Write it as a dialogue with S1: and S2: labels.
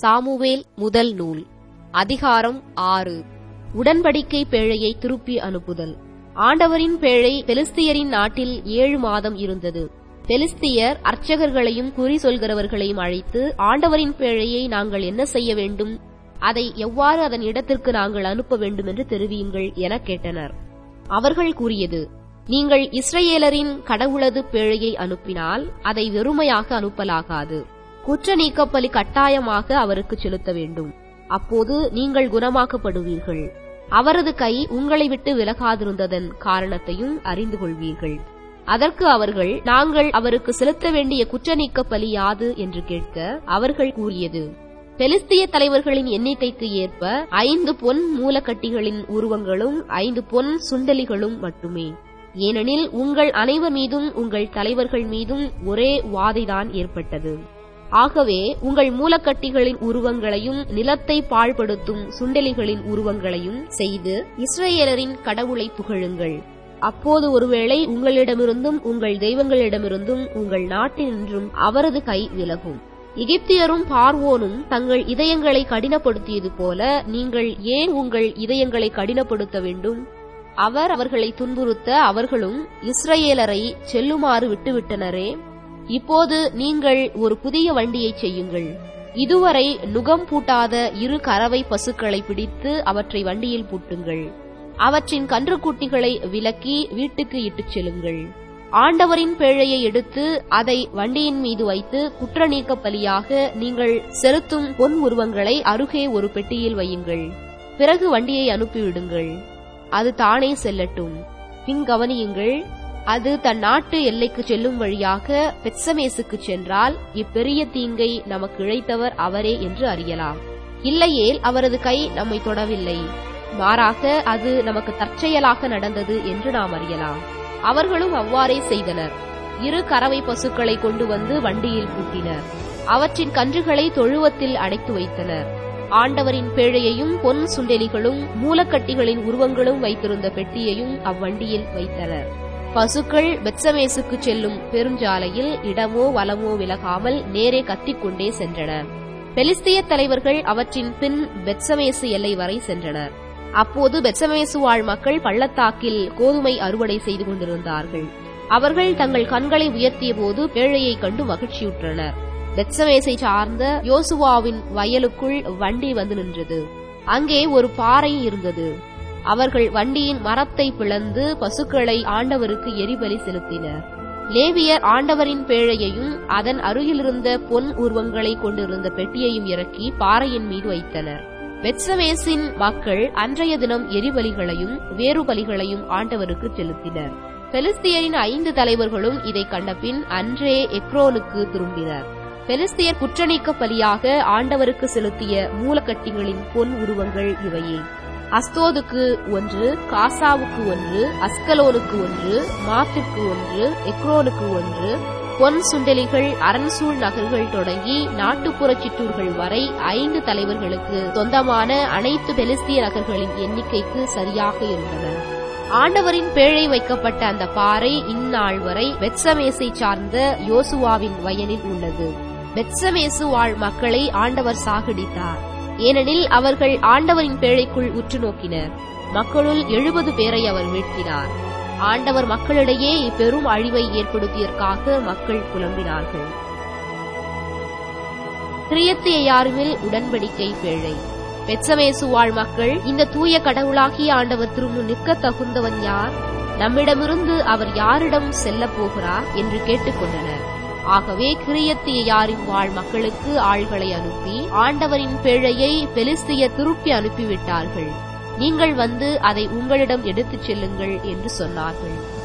S1: Samuel முதல் நூல் அதிகாரம் ஆறு உடன்படிக்கை பேழையை திருப்பி அனுப்புதல் ஆண்டவரின் பேழை பெலிஸ்தியரின் நாட்டில் ஏழு மாதம் இருந்தது பெலிஸ்தியர் அர்ச்சகர்களையும் குறி சொல்கிறவர்களையும் அழைத்து ஆண்டவரின் பேழையை நாங்கள் என்ன செய்ய வேண்டும் அதை எவ்வாறு அதன் இடத்திற்கு நாங்கள் அனுப்ப வேண்டும் என்று தெரிவியுங்கள் என கேட்டனர் அவர்கள் கூறியது நீங்கள் இஸ்ரேலரின் கடவுளது பேழையை அனுப்பினால் அதை வெறுமையாக அனுப்பலாகாது குற்ற நீக்கப்பலி கட்டாயமாக அவருக்கு செலுத்த வேண்டும் அப்போது நீங்கள் குணமாக்கப்படுவீர்கள் அவரது கை உங்களை விட்டு விலகாதிருந்ததன் காரணத்தையும் அறிந்து கொள்வீர்கள் அதற்கு அவர்கள் நாங்கள் அவருக்கு செலுத்த வேண்டிய குற்ற நீக்க பலி யாது என்று கேட்க அவர்கள் கூறியது பெலிஸ்திய தலைவர்களின் எண்ணிக்கைக்கு ஏற்ப ஐந்து பொன் மூலக்கட்டிகளின் உருவங்களும் ஐந்து பொன் சுண்டலிகளும் மட்டுமே ஏனெனில் உங்கள் அனைவர் மீதும் உங்கள் தலைவர்கள் மீதும் ஒரே வாதைதான் ஏற்பட்டது ஆகவே உங்கள் மூலக்கட்டிகளின் உருவங்களையும் நிலத்தை பாழ்படுத்தும் சுண்டலிகளின் உருவங்களையும் செய்து இஸ்ரேலரின் கடவுளை புகழுங்கள் அப்போது ஒருவேளை உங்களிடமிருந்தும் உங்கள் தெய்வங்களிடமிருந்தும் உங்கள் நாட்டினின்றும் அவரது கை விலகும் எகிப்தியரும் பார்வோனும் தங்கள் இதயங்களை கடினப்படுத்தியது போல நீங்கள் ஏன் உங்கள் இதயங்களை கடினப்படுத்த வேண்டும் அவர் அவர்களை துன்புறுத்த அவர்களும் இஸ்ரேலரை செல்லுமாறு விட்டுவிட்டனரே இப்போது நீங்கள் ஒரு புதிய வண்டியை செய்யுங்கள் இதுவரை நுகம் பூட்டாத இரு கறவை பசுக்களை பிடித்து அவற்றை வண்டியில் பூட்டுங்கள் அவற்றின் கன்றுக்குட்டிகளை விலக்கி வீட்டுக்கு இட்டுச் செல்லுங்கள் ஆண்டவரின் பேழையை எடுத்து அதை வண்டியின் மீது வைத்து குற்ற நீக்க பலியாக நீங்கள் செலுத்தும் பொன் உருவங்களை அருகே ஒரு பெட்டியில் வையுங்கள் பிறகு வண்டியை அனுப்பிவிடுங்கள் அது தானே செல்லட்டும் பின் கவனியுங்கள் அது தன் நாட்டு எல்லைக்கு செல்லும் வழியாக பெட்சமேசுக்கு சென்றால் இப்பெரிய தீங்கை நமக்கு இழைத்தவர் அவரே என்று அறியலாம் இல்லையேல் அவரது கை நம்மை தொடவில்லை மாறாக அது நமக்கு தற்செயலாக நடந்தது என்று நாம் அறியலாம் அவர்களும் அவ்வாறே செய்தனர் இரு கறவை பசுக்களை கொண்டு வந்து வண்டியில் பூட்டினர் அவற்றின் கன்றுகளை தொழுவத்தில் அடைத்து வைத்தனர் ஆண்டவரின் பேழையையும் பொன் சுண்டெலிகளும் மூலக்கட்டிகளின் உருவங்களும் வைத்திருந்த பெட்டியையும் அவ்வண்டியில் வைத்தனர் பசுக்கள் பெத்சமேசுக்கு செல்லும் பெருஞ்சாலையில் இடமோ வலமோ விலகாமல் நேரே கத்திக்கொண்டே சென்றன பெலிஸ்திய தலைவர்கள் அவற்றின் பின் பெத்சமேசு எல்லை வரை சென்றனர் அப்போது பெத்சமேசு வாழ் மக்கள் பள்ளத்தாக்கில் கோதுமை அறுவடை செய்து கொண்டிருந்தார்கள் அவர்கள் தங்கள் கண்களை உயர்த்திய போது பேழையை கண்டு மகிழ்ச்சியுற்றனர் பெத்சமேசை சார்ந்த யோசுவாவின் வயலுக்குள் வண்டி வந்து நின்றது அங்கே ஒரு பாறை இருந்தது அவர்கள் வண்டியின் மரத்தை பிளந்து பசுக்களை ஆண்டவருக்கு எரிபலி செலுத்தினர் லேவியர் ஆண்டவரின் பேழையையும் அதன் அருகிலிருந்த பொன் உருவங்களை கொண்டிருந்த பெட்டியையும் இறக்கி பாறையின் மீது வைத்தனர் பெட்சமேசின் மக்கள் அன்றைய தினம் எரிபலிகளையும் வேறு பலிகளையும் ஆண்டவருக்கு செலுத்தினர் பெலிஸ்தியரின் ஐந்து தலைவர்களும் இதை கண்டபின் அன்றே எக்ரோனுக்கு திரும்பினர் பெலிஸ்தியர் குற்றநீக்க பலியாக ஆண்டவருக்கு செலுத்திய மூலக்கட்டிகளின் பொன் உருவங்கள் இவையே அஸ்தோதுக்கு ஒன்று காசாவுக்கு ஒன்று அஸ்கலோனுக்கு ஒன்று மாத்திற்கு ஒன்று எக்ரோனுக்கு ஒன்று பொன் சுண்டலிகள் அரண்சூழ் நகர்கள் தொடங்கி நாட்டுப்புற சிற்றூர்கள் வரை ஐந்து தலைவர்களுக்கு சொந்தமான அனைத்து பெலிஸ்திய நகர்களின் எண்ணிக்கைக்கு சரியாக இருந்தன ஆண்டவரின் பேழை வைக்கப்பட்ட அந்த பாறை இந்நாள் வரை பெட்சமேசை சார்ந்த யோசுவாவின் வயலில் உள்ளது பெட்சமேசு வாழ் மக்களை ஆண்டவர் சாகடித்தார் ஏனெனில் அவர்கள் ஆண்டவரின் பேழைக்குள் உற்று நோக்கினர் மக்களுள் எழுபது பேரை அவர் வீழ்த்தினார் ஆண்டவர் மக்களிடையே பெரும் அழிவை ஏற்படுத்தியதற்காக மக்கள் புலம்பினார்கள் கிரியத்தியாருவில் உடன்படிக்கை பேழை பெட்சமேசு வாழ் மக்கள் இந்த தூய கடவுளாகிய ஆண்டவர் திரும்ப நிற்க தகுந்தவன் யார் நம்மிடமிருந்து அவர் யாரிடம் செல்லப் போகிறார் என்று கேட்டுக்கொண்டனர் ஆகவே கிரியத்தியாரின் வாழ் மக்களுக்கு ஆள்களை அனுப்பி ஆண்டவரின் பேழையை பெலிஸ்திய திருப்பி அனுப்பிவிட்டார்கள் நீங்கள் வந்து அதை உங்களிடம் எடுத்துச் செல்லுங்கள் என்று சொன்னார்கள்